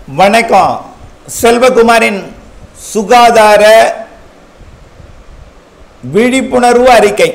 வணக்கம் செல்வகுமாரின் சுகாதார விழிப்புணர்வு அறிக்கை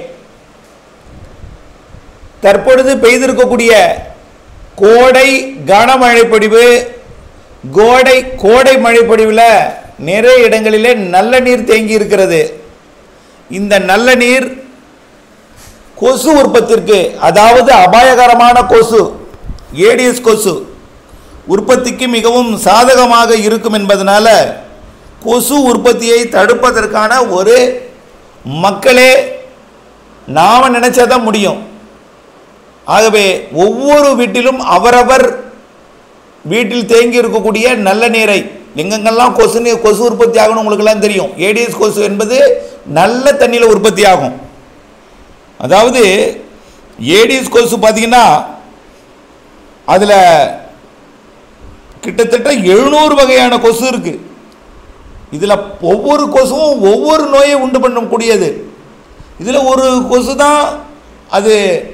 தற்பொழுது பெய்திருக்கக்கூடிய கோடை கனமழை பொழிவு கோடை கோடை மழை பொழிவில் நிறைய இடங்களிலே நல்ல நீர் தேங்கி இருக்கிறது இந்த நல்ல நீர் கொசு உற்பத்திற்கு அதாவது அபாயகரமான கொசு ஏடிஎஸ் கொசு உற்பத்திக்கு மிகவும் சாதகமாக இருக்கும் என்பதனால கொசு உற்பத்தியை தடுப்பதற்கான ஒரு மக்களே நாம் நினைச்சாதான் முடியும் ஆகவே ஒவ்வொரு வீட்டிலும் அவரவர் வீட்டில் தேங்கி இருக்கக்கூடிய நல்ல நீரை எங்கெங்கெல்லாம் கொசு நீர் கொசு உற்பத்தி ஆகணும் உங்களுக்கெல்லாம் தெரியும் ஏடிஎஸ் கொசு என்பது நல்ல தண்ணியில் உற்பத்தி ஆகும் அதாவது ஏடிஎஸ் கொசு பார்த்தீங்கன்னா அதில் கிட்டத்தட்ட எழுநூறு வகையான கொசு இருக்கு இதில் ஒவ்வொரு கொசுவும் ஒவ்வொரு நோயை உண்டு பண்ணக்கூடியது இதில் ஒரு கொசு தான் அது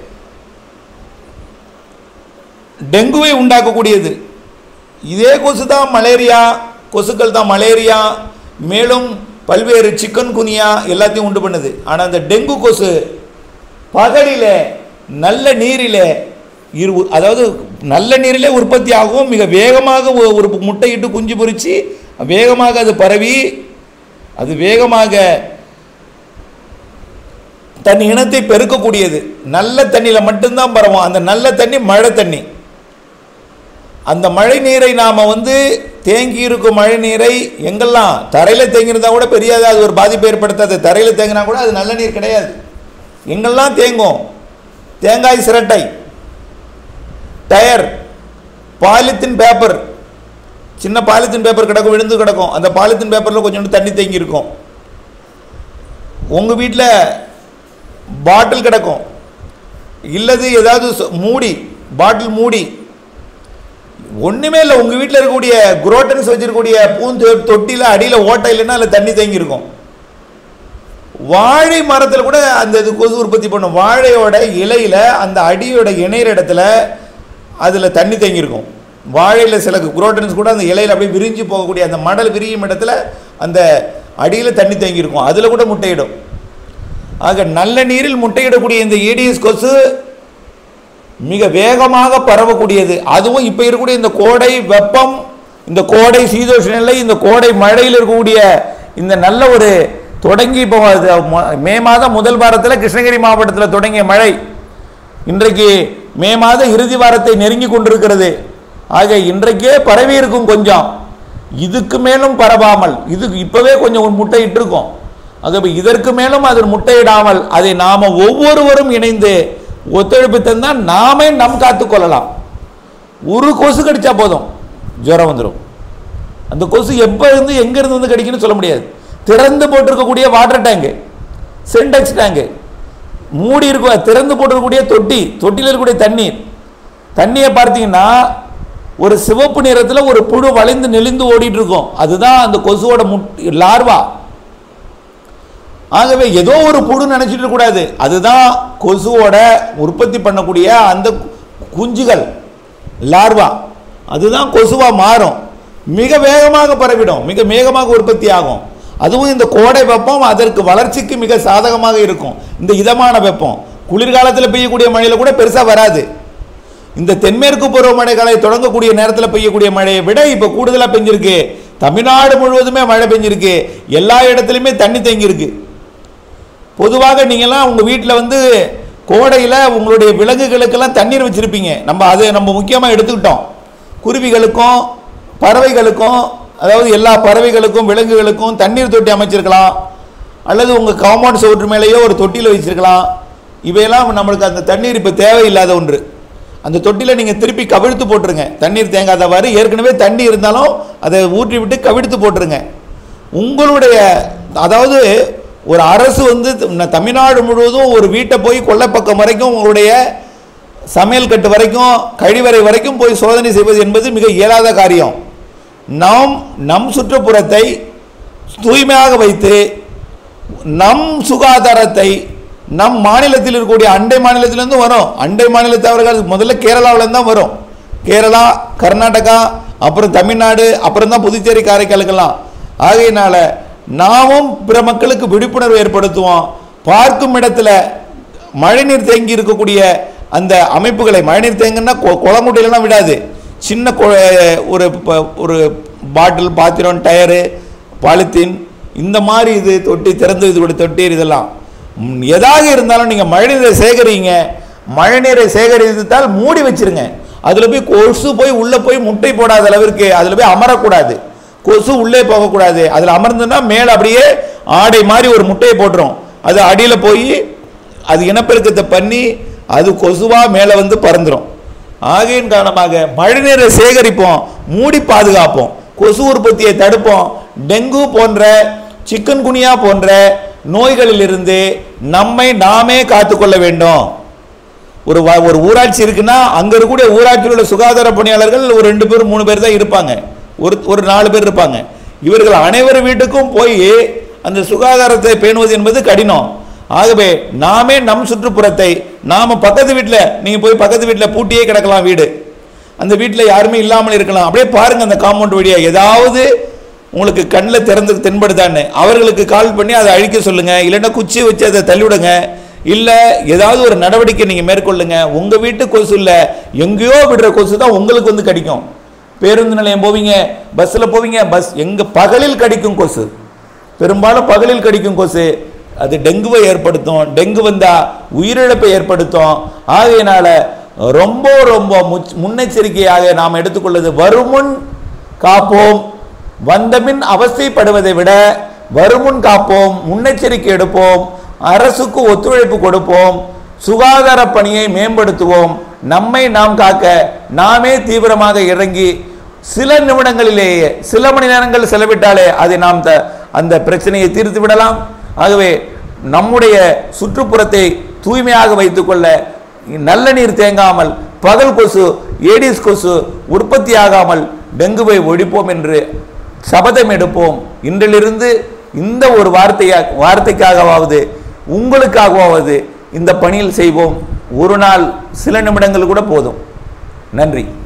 டெங்குவை உண்டாக்கக்கூடியது இதே கொசு தான் மலேரியா கொசுக்கள் தான் மலேரியா மேலும் பல்வேறு சிக்கன் குனியா எல்லாத்தையும் உண்டு பண்ணுது ஆனால் அந்த டெங்கு கொசு பகலில் நல்ல நீரிலே இரு அதாவது நல்ல நீரிலே உற்பத்தி ஆகும் மிக வேகமாக ஒ- ஒரு முட்டையிட்டு குஞ்சு பொரித்து வேகமாக அது பரவி அது வேகமாக தன் இனத்தை பெருக்கக்கூடியது நல்ல தண்ணியில் மட்டும்தான் பரவும் அந்த நல்ல தண்ணி மழை தண்ணி அந்த மழை நீரை நாம் வந்து தேங்கி இருக்கும் மழை நீரை எங்கெல்லாம் தரையில் தேங்கியிருந்தா கூட பெரியாது அது ஒரு பாதிப்பை ஏற்படுத்தாது தரையில் தேங்கினா கூட அது நல்ல நீர் கிடையாது எங்கெல்லாம் தேங்கும் தேங்காய் சிரட்டை டயர் பாலித்தீன் பேப்பர் சின்ன பாலித்தீன் பேப்பர் கிடக்கும் விழுந்து கிடக்கும் அந்த பாலித்தீன் பேப்பரில் கொஞ்சோண்டு தண்ணி தேங்கி இருக்கும் உங்கள் வீட்டில் பாட்டில் கிடக்கும் இல்லது ஏதாவது சொ- மூடி பாட்டில் மூடி ஒன்றுமே இல்லை உங்கள் வீட்டில் இருக்கக்கூடிய குரோட்டன்ஸ் வச்சிருக்கக்கூடிய பூந்து தொட்டியில் அடியில் ஓட்டை இல்லைன்னா அதில் தண்ணி தேங்கி இருக்கும் வாழை மரத்தில் கூட அந்த இது கொசு உற்பத்தி பண்ணும் வாழையோட இலையில் அந்த அடியோட இணையிற இடத்துல அதில் தண்ணி தேங்கியிருக்கும் வாழையில் சில குரோட்டன்ஸ் கூட அந்த இலையில் அப்படியே விரிஞ்சு போகக்கூடிய அந்த மடல் விரியும் இடத்துல அந்த அடியில் தண்ணி தேங்கியிருக்கும் அதில் கூட முட்டையிடும் ஆக நல்ல நீரில் முட்டையிடக்கூடிய இந்த ஏடிஎஸ் கொசு மிக வேகமாக பரவக்கூடியது அதுவும் இப்போ இருக்கக்கூடிய இந்த கோடை வெப்பம் இந்த கோடை சீதோஷ நிலை இந்த கோடை மழையில் இருக்கக்கூடிய இந்த நல்ல ஒரு தொடங்கி இப்போ அது ம- மே மாதம் முதல் வாரத்தில் கிருஷ்ணகிரி மாவட்டத்தில் தொடங்கிய மழை இன்றைக்கு மே மாத இறுதி வாரத்தை நெருங்கி கொண்டிருக்கிறது ஆக இன்றைக்கே பரவி இருக்கும் கொஞ்சம் இதுக்கு மேலும் பரவாமல் இது இப்போவே கொஞ்சம் முட்டையிட்டு இருக்கும் ஆகவே இதற்கு மேலும் அது முட்டையிடாமல் அதை நாம் ஒவ்வொருவரும் இணைந்து ஒத்துழைப்பு தந்தால் நாமே நம் காத்துக்கொள்ளலாம் ஒரு கொசு கடிச்சா போதும் ஜுரம் வந்துடும் அந்த கொசு எப்போ இருந்து எங்க இருந்து வந்து கடிக்குன்னு சொல்ல முடியாது திறந்து போட்டிருக்கக்கூடிய வாட்டர் டேங்கு சென்டெக்ஸ் டேங்கு மூடி இருக்கும் திறந்து போட்டிருக்கக்கூடிய தொட்டி தொட்டியில் இருக்கக்கூடிய தண்ணீர் தண்ணியை பார்த்தீங்கன்னா ஒரு சிவப்பு நிறத்தில் ஒரு புழு வளைந்து நெளிந்து ஓடிட்டு இருக்கும் அதுதான் அந்த கொசுவோட முட் லார்வா ஆகவே ஏதோ ஒரு புழு நினைச்சிட்டு கூடாது அதுதான் கொசுவோட உற்பத்தி பண்ணக்கூடிய அந்த குஞ்சுகள் லார்வா அதுதான் கொசுவா மாறும் மிக வேகமாக பரவிடும் மிக வேகமாக உற்பத்தி ஆகும் அதுவும் இந்த கோடை வெப்பம் அதற்கு வளர்ச்சிக்கு மிக சாதகமாக இருக்கும் இந்த இதமான வெப்பம் குளிர்காலத்தில் பெய்யக்கூடிய மழையில் கூட பெருசாக வராது இந்த தென்மேற்கு பருவமழை காலை தொடங்கக்கூடிய நேரத்தில் பெய்யக்கூடிய மழையை விட இப்போ கூடுதலாக பெஞ்சிருக்கு தமிழ்நாடு முழுவதுமே மழை பெஞ்சிருக்கு எல்லா இடத்துலையுமே தண்ணி தேங்கியிருக்கு பொதுவாக நீங்கள்லாம் உங்கள் வீட்டில் வந்து கோடையில் உங்களுடைய விலங்குகளுக்கெல்லாம் தண்ணீர் வச்சுருப்பீங்க நம்ம அதை நம்ம முக்கியமாக எடுத்துக்கிட்டோம் குருவிகளுக்கும் பறவைகளுக்கும் அதாவது எல்லா பறவைகளுக்கும் விலங்குகளுக்கும் தண்ணீர் தொட்டி அமைச்சிருக்கலாம் அல்லது உங்கள் காம்பவுண்ட் சவுற்று மேலேயோ ஒரு தொட்டியில் வச்சிருக்கலாம் இவையெல்லாம் நம்மளுக்கு அந்த தண்ணீர் இப்போ தேவையில்லாத ஒன்று அந்த தொட்டியில் நீங்கள் திருப்பி கவிழ்த்து போட்டுருங்க தண்ணீர் தேங்காதவாறு ஏற்கனவே தண்ணி இருந்தாலும் அதை ஊற்றி விட்டு கவிழ்த்து போட்டுருங்க உங்களுடைய அதாவது ஒரு அரசு வந்து த- தமிழ்நாடு முழுவதும் ஒரு வீட்டை போய் கொல்லைப்பக்கம் வரைக்கும் உங்களுடைய சமையல் கட்டு வரைக்கும் கழிவறை வரைக்கும் போய் சோதனை செய்வது என்பது மிக இயலாத காரியம் நாம் நம் சுற்றுப்புறத்தை தூய்மையாக வைத்து நம் சுகாதாரத்தை நம் மாநிலத்தில் இருக்கக்கூடிய அண்டை மாநிலத்திலேருந்து வரும் அண்டை மாநிலத்தவர்கள் முதல்ல கேரளாவிலேருந்து தான் வரும் கேரளா கர்நாடகா அப்புறம் தமிழ்நாடு அப்புறம் தான் புதுச்சேரி காரைக்காலுக்கெல்லாம் ஆகையினால நாமும் பிற மக்களுக்கு விழிப்புணர்வு ஏற்படுத்துவோம் பார்க்கும் இடத்துல மழைநீர் தேங்கி இருக்கக்கூடிய அந்த அமைப்புகளை மழைநீர் தேங்குன்னா கொ- குளங்குட்டையிலலாம் விடாது சின்ன கொ- ஒரு ப- ஒரு பாட்டில் பாத்திரம் டயரு பாலித்தீன் இந்த மாதிரி இது தொட்டி திறந்து இது கூட தொட்டி இதெல்லாம் ம், எதாக இருந்தாலும் நீங்கள் மழைநீரை சேகரிங்க மழைநீரை சேகரித்தால் மூடி வச்சிருங்க அதில் போய் கொசு போய் உள்ளே போய் முட்டை போடாத அளவிற்கு அதில் போய் அமரக்கூடாது கொசு உள்ளே போகக்கூடாது அதில் அமர்ந்துன்னா மேலே அப்படியே ஆடை மாதிரி ஒரு முட்டையை போட்டுரும் அது அடியில் போய் அது இனப்பெருக்கத்தை பண்ணி அது கொசுவா மேலே வந்து பறந்துடும் ஆகையின் காரணமாக மழைநீரை சேகரிப்போம் மூடி பாதுகாப்போம் கொசு உற்பத்தியை தடுப்போம் டெங்கு போன்ற சிக்கன் குனியா போன்ற நோய்களிலிருந்து நம்மை நாமே காத்துக்கொள்ள வேண்டும் ஒரு வ- ஒரு ஊராட்சி இருக்குன்னா அங்க இருக்கக்கூடிய ஊராட்சியில் உள்ள சுகாதார பணியாளர்கள் ஒரு ரெண்டு பேர் மூணு பேர் தான் இருப்பாங்க ஒரு ஒரு நாலு பேர் இருப்பாங்க இவர்கள் அனைவர் வீட்டுக்கும் போய் அந்த சுகாதாரத்தை பேணுவது என்பது கடினம் ஆகவே நாமே நம் சுற்றுப்புறத்தை நாம பக்கத்து வீட்டில் நீங்க போய் பக்கத்து வீட்டில் பூட்டியே கிடக்கலாம் வீடு அந்த வீட்டில் யாருமே இல்லாமல் இருக்கலாம் அப்படியே பாருங்க அந்த காம்பவுண்ட் வழியா ஏதாவது உங்களுக்கு கண்ணில் திறந்து தென்படுதான்னு அவர்களுக்கு கால் பண்ணி அதை அழிக்க சொல்லுங்க இல்லைன்னா குச்சி வச்சு அதை தள்ளிவிடுங்க இல்லை ஏதாவது ஒரு நடவடிக்கை நீங்கள் மேற்கொள்ளுங்க உங்கள் வீட்டு கொசு இல்லை எங்கேயோ விடுற கொசு தான் உங்களுக்கு வந்து கடிக்கும் பேருந்து நிலையம் போவீங்க பஸ்ஸில் போவீங்க பஸ் எங்க பகலில் கடிக்கும் கொசு பெரும்பாலும் பகலில் கடிக்கும் கொசு அது டெங்குவை ஏற்படுத்தும் டெங்கு வந்தா உயிரிழப்பை ஏற்படுத்தும் ஆகையினால ரொம்ப ரொம்ப முச்- முன்னெச்சரிக்கையாக நாம் எடுத்துக்கொள்வது வருமுன் காப்போம் வந்தபின் அவஸ்தைப்படுவதை விட வருமுன் காப்போம் முன்னெச்சரிக்கை எடுப்போம் அரசுக்கு ஒத்துழைப்பு கொடுப்போம் சுகாதார பணியை மேம்படுத்துவோம் நம்மை நாம் காக்க நாமே தீவிரமாக இறங்கி சில நிமிடங்களிலேயே சில மணி நேரங்கள் செலவிட்டாலே அதை நாம் த- அந்த பிரச்சனையை தீர்த்து விடலாம் ஆகவே நம்முடைய சுற்றுப்புறத்தை தூய்மையாக வைத்துக்கொள்ள நல்ல நீர் தேங்காமல் பகல் கொசு ஏடிஸ் கொசு உற்பத்தியாகாமல் டெங்குவை ஒழிப்போம் என்று சபதம் எடுப்போம் இன்றிலிருந்து இந்த ஒரு வார்த்தையா வார்த்தைக்காகவாவது உங்களுக்காகவாவது இந்த பணியில் செய்வோம் ஒரு நாள் சில நிமிடங்கள் கூட போதும் நன்றி